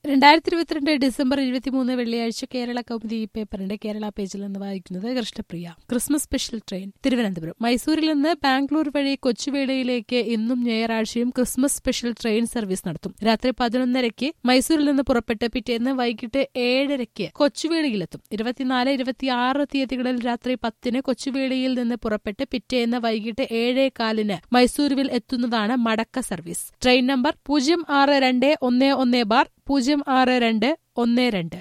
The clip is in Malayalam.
രണ്ടായിരത്തി ഇരുപത്തിരണ്ട് ഡിസംബർ ഇരുപത്തിമൂന്ന് വെള്ളിയാഴ്ച കേരള കൗമുദി ഈ പേപ്പറിന്റെ കേരള പേജിൽ നിന്ന് വായിക്കുന്നത് Krishnapriya Christmas special train Thiruvananthapuram മൈസൂരിൽ നിന്ന് ബാംഗ്ലൂർ വഴി കൊച്ചുവേളിയിലേക്ക് ഇന്നും ഞായറാഴ്ചയും ക്രിസ്മസ് സ്പെഷ്യൽ ട്രെയിൻ സർവീസ് നടത്തും രാത്രി പതിനൊന്നരയ്ക്ക് മൈസൂരിൽ നിന്ന് പുറപ്പെട്ട് പിറ്റേന്ന് വൈകിട്ട് ഏഴരയ്ക്ക് കൊച്ചുവേളിയിലെത്തും ഇരുപത്തിനാല് ഇരുപത്തിയാറ് തീയതികളിൽ രാത്രി പത്തിന് കൊച്ചുവേളിയിൽ നിന്ന് പുറപ്പെട്ട് പിറ്റേന്ന് വൈകിട്ട് ഏഴേ കാലിന് മൈസൂരുവിൽ എത്തുന്നതാണ് മടക്ക സർവീസ് ട്രെയിൻ നമ്പർ പൂജ്യം ആറ് രണ്ട് ഒന്ന് ഒന്ന് ബാർ പൂജ്യം ആറ് രണ്ട് ഒന്ന് രണ്ട്